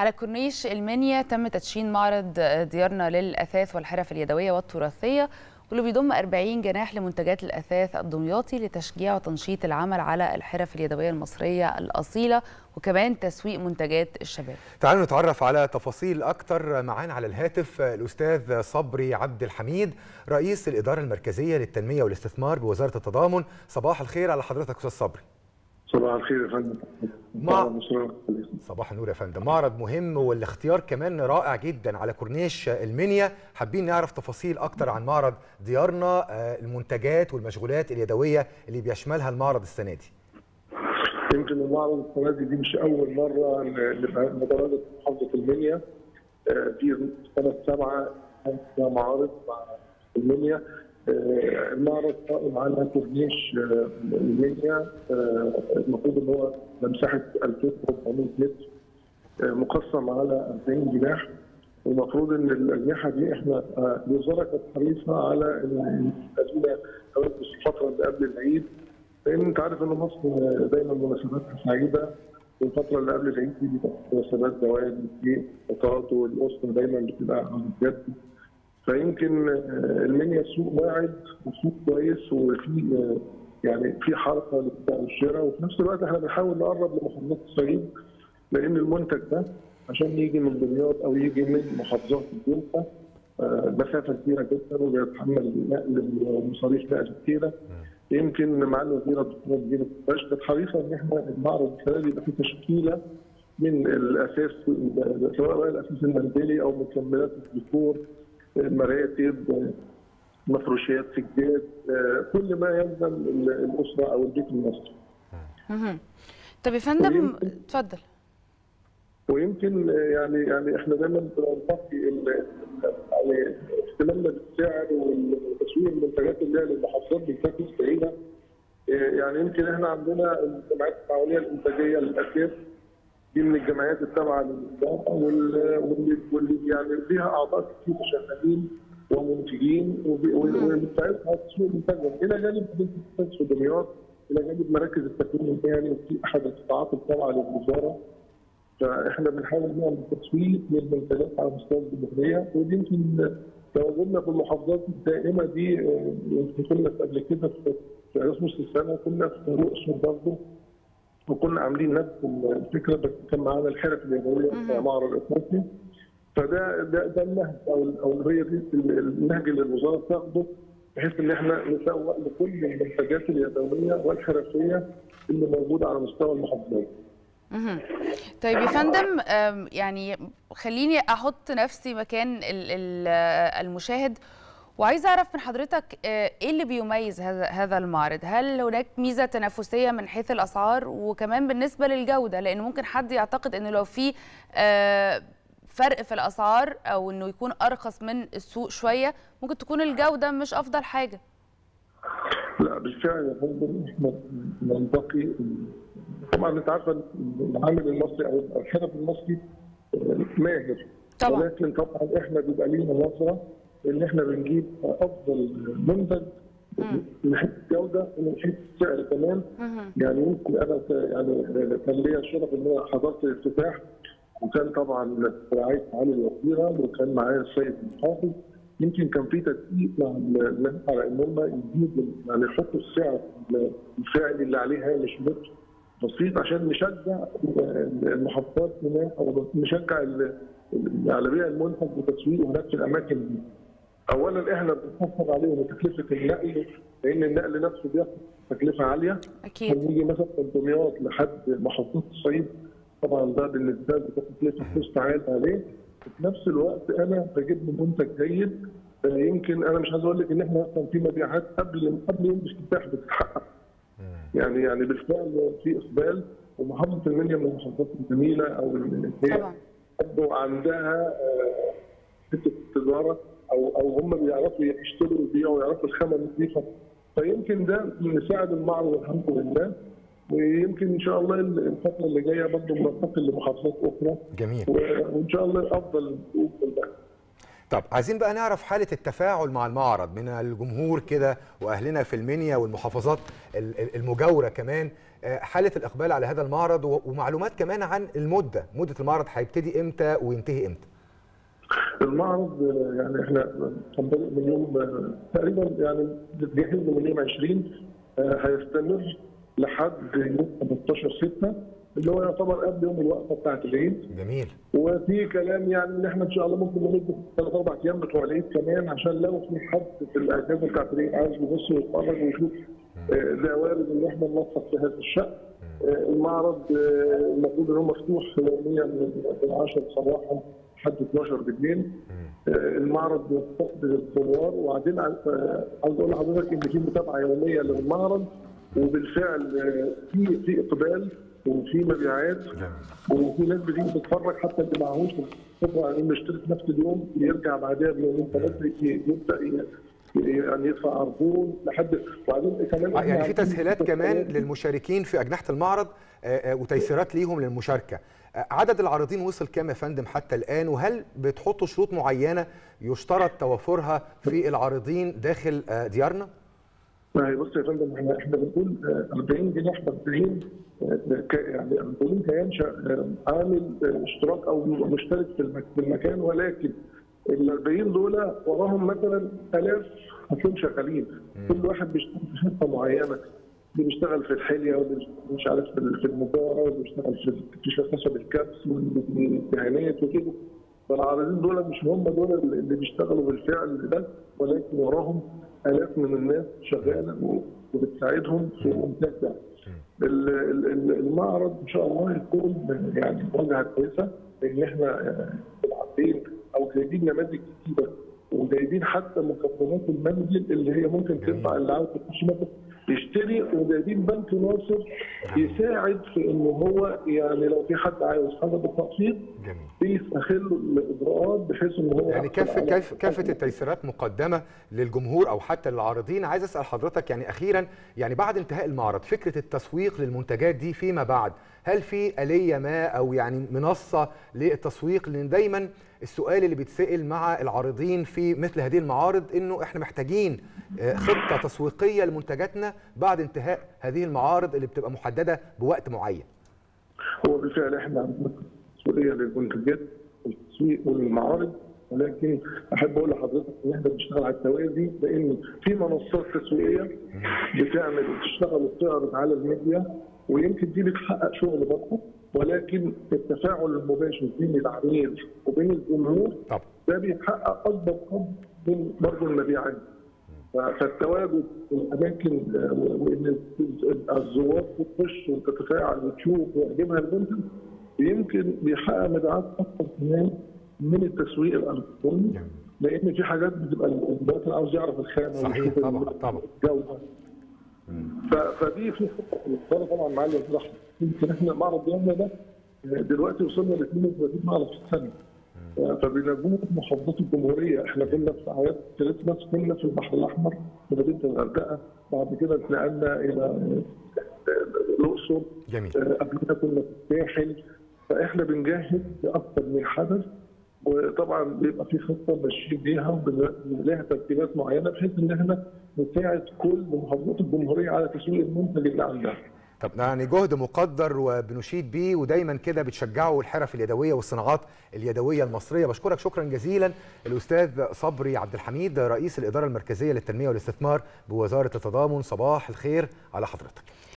على كورنيش المنيا تم تدشين معرض ديارنا للأثاث والحرف اليدوية والتراثية واللي بيضم 40 جناح لمنتجات الأثاث الدمياطي لتشجيع وتنشيط العمل على الحرف اليدوية المصرية الأصيلة وكمان تسويق منتجات الشباب تعالوا نتعرف على تفاصيل أكتر معانا على الهاتف الأستاذ صبري عبد الحميد رئيس الإدارة المركزية للتنمية والاستثمار بوزارة التضامن صباح الخير على حضرتك أستاذ صبري صباح الخير يا فندم مع... صباح النور يا فندم معرض مهم والاختيار كمان رائع جدا على كورنيش المنيا حابين نعرف تفاصيل اكتر عن معرض ديارنا المنتجات والمشغولات اليدويه اللي بيشملها المعرض السنه دي يمكن المعرض السنه دي, دي مش اول مره لمدرجه محافظه المنيا في سنه سبعه معارض مع المنيا المعرض قائم على كورنيش المنيا المفروض ان هو مساحه 2400 متر مقسم على 40 جناح والمفروض ان الاجنحه دي احنا الوزاره كانت حريصه على ان الذين في الفتره اللي قبل العيد لان انت عارف ان مصر دايما مناسباتها سعيده والفتره اللي قبل العيد دي بتبقى مناسبات زواج في فترات والاسره دايما بتبقى على الجد فيمكن المنيا سوق واعد وسوق كويس وفي يعني في حركه للبيع والشراء وفي نفس الوقت احنا بنحاول نقرب لمحافظات الصعيد لان المنتج ده عشان يجي من دمياط او يجي من محافظات الدلتا مسافه كبيره جدا وبيتحمل نقل مصاريف نقل كتيره يمكن مع الوزيره الدكتوره مدينه القش كانت حريصه ان احنا المعرض السنه دي يبقى فيه تشكيله من الاساس سواء بقى الاساس المنزلي او مكملات الديكور مراتب مفروشات سجاد كل ما يلزم الاسره او البيت المصري. طب يا فندم اتفضل. ويمكن يعني يعني احنا دايما بننتقي يعني اهتمامنا بالسعر وتسويق المنتجات اللي هي للمحافظات بالذات السعيده يعني يمكن احنا عندنا الجمعيات التعاونيه الانتاجيه للاساس دي من الجمعيات التابعه للوزاره واللي واللي يعني فيها اعضاء كتير شغالين ومنتجين وبتساعدها على تسويق منتجهم الى جانب مدينه في دمياط الى جانب مراكز التكوين المهني وفي احد القطاعات التابعه للوزاره فاحنا بنحاول نعمل تسويق للمنتجات على مستوى الجمهوريه ودي يمكن تواجدنا في المحافظات الدائمه دي يمكن كنا قبل كده في اراسموس السنه كنا في الاقصر برضه وكنا عاملين نفس الفكره بس كان معانا الحرف اليدويه في معرض افريقيا فده ده ده النهج او او هي دي النهج اللي الوزاره بتاخده بحيث ان احنا نسوق لكل المنتجات اليدويه والحرفيه اللي موجوده على مستوى المحافظات. طيب يا فندم يعني خليني احط نفسي مكان المشاهد وعايزه اعرف من حضرتك ايه اللي بيميز هذا هذا المعرض؟ هل هناك ميزه تنافسيه من حيث الاسعار وكمان بالنسبه للجوده لان ممكن حد يعتقد انه لو في فرق في الاسعار او انه يكون ارخص من السوق شويه ممكن تكون الجوده مش افضل حاجه. لا بالفعل يا فندم احنا ننتقي طبعا انت عارفه العامل المصري او الحرف المصري ماهر طبعا ولكن طبعا احنا بيبقى لينا نظره ان احنا بنجيب افضل منتج من حيث الجوده ومن حيث السعر كمان يعني يمكن انا يعني كان ليا الشرف ان انا حضرت الافتتاح وكان طبعا برعايه معالي الوزيره وكان معايا السيد المحافظ يمكن كان في تدقيق مع الناس على ان هم يجيبوا يعني يحطوا السعر الفعلي اللي عليه هامش متر بسيط عشان نشجع المحافظات هناك او نشجع على بيع المنتج وتسويقه هناك في الاماكن دي. اولا احنا بنخفض عليهم تكلفه النقل لان النقل نفسه بياخد تكلفه عاليه. اكيد. بنيجي مثلا من دمياط لحد محافظات الصعيد طبعا ده بالنسبه لي تكلفه فلوس عاليه عليه. وفي نفس الوقت انا بجيب له منتج جيد يمكن انا مش عايز اقول لك ان احنا كان في مبيعات قبل قبل يوم الافتتاح بتتحقق. يعني يعني بالفعل في اقبال ومحافظه المنيا من المحافظات الجميله او اللي هي برضه عندها حته التجاره او او هم بيعرفوا يشتروا ويبيعوا ويعرفوا الخامه نظيفه فيمكن ده يساعد المعرض الحمد لله ويمكن ان شاء الله الفتره اللي جايه برضه بننتقل لمحافظات اخرى جميل وان شاء الله افضل باذن الله طب عايزين بقى نعرف حاله التفاعل مع المعرض من الجمهور كده واهلنا في المنيا والمحافظات المجاوره كمان حاله الاقبال على هذا المعرض ومعلومات كمان عن المده مده المعرض هيبتدي امتى وينتهي امتى المعرض يعني احنا هنبدا من يوم تقريبا يعني جهزنا من يوم 20 هيستمر لحد يوم 15 6 اللي هو يعتبر قبل يوم الوقفه بتاعت العيد جميل وفي كلام يعني ان احنا ان شاء الله ممكن نمد ثلاث اربع ايام بتوع العيد كمان عشان لو في حد في الاجازه بتاعت العيد عايز يبص ويتفرج ويشوف ده وارد ان احنا ننسق في هذا الشان المعرض المفروض ان هو مفتوح يوميا من 10 صباحا لحد 12 بالليل المعرض بيستقبل الزوار وبعدين عايز اقول لحضرتك ان في متابعه يوميه للمعرض وبالفعل في في اقبال وفي مبيعات وفي ناس بتيجي تتفرج حتى اللي معهوش خبره يعني يشترك نفس اليوم يرجع بعدها بيومين ثلاثه يبدا يعني يدفع عربون لحد وبعدين كمان يعني في تسهيلات كمان للمشاركين في اجنحه المعرض وتيسيرات ليهم للمشاركه عدد العارضين وصل كام يا فندم حتى الان وهل بتحطوا شروط معينه يشترط توفرها في العارضين داخل ديارنا؟ ما هي بص يا فندم احنا احنا بنقول 40 جنيه 40 يعني 40 كيان عامل اشتراك او مشترك في المكان ولكن ال 40 دول وراهم مثلا الاف هتلاقيهم شغالين كل واحد بيشتغل في حته معينه اللي بيشتغل في الحليه واللي مش عارف في المجاره واللي بيشتغل في خشب الكبس والدهانات وكده فالعارضين دول مش هم دول اللي بيشتغلوا بالفعل ده ولكن وراهم الاف من الناس شغاله وبتساعدهم في الانتاج ده. المعرض ان شاء الله يكون يعني واجهه كويسه لان احنا عاملين او جايبين نماذج كتيره وجايبين حتى مقدمات المنزل اللي هي ممكن تنفع اللي عاوز يخش مثلا يشتري وجايبين بنك ناصر يساعد في ان هو يعني لو في حد عاوز حاجه بالتقسيط بيسهل له الاجراءات بحيث ان هو يعني كافه كيف كافه التيسيرات مقدمه للجمهور او حتى للعارضين عايز اسال حضرتك يعني اخيرا يعني بعد انتهاء المعرض فكره التسويق للمنتجات دي فيما بعد هل في اليه ما او يعني منصه للتسويق لان دايما السؤال اللي بيتسال مع العارضين في مثل هذه المعارض انه احنا محتاجين خطه تسويقيه لمنتجاتنا بعد انتهاء هذه المعارض اللي بتبقى محدده بوقت معين. هو بالفعل احنا عندنا تسويقيه للمنتجات والتسويق والمعارض ولكن احب اقول لحضرتك ان احنا بنشتغل على التوازي لان في منصات تسويقيه بتعمل وتشتغل وبتعرض على الميديا ويمكن دي بتحقق شغل برضه ولكن التفاعل المباشر بين العميل وبين الجمهور طب. ده بيحقق اكبر قدر من برضه المبيعات فالتواجد في الاماكن وان الزوار تخش وتتفاعل وتشوف ويعجبها المنتج يمكن بيحقق مبيعات اكثر كمان من التسويق الالكتروني لان في حاجات بتبقى المواطن عاوز يعرف الخامه صحيح طبعا طبعا الجوده فدي في خطه طبعا مع الوزير يمكن احنا معرض يومنا ده دلوقتي وصلنا ل 32 معرض في السنه فبنجوم محافظات الجمهوريه احنا كنا في اعياد كريسماس كنا في البحر الاحمر في مدينه الغردقه بعد كده اتنقلنا الى الاقصر جميل قبل كده كنا في الساحل فاحنا بنجهز لاكثر من حدث وطبعا بيبقى في خطه ماشيين بيها ولها ترتيبات معينه بحيث ان احنا نساعد كل محافظات الجمهوريه على تسويق المنتج اللي عندها. طب يعني جهد مقدر وبنشيد بيه ودايما كده بتشجعوا الحرف اليدويه والصناعات اليدويه المصريه بشكرك شكرا جزيلا الاستاذ صبري عبد الحميد رئيس الاداره المركزيه للتنميه والاستثمار بوزاره التضامن صباح الخير على حضرتك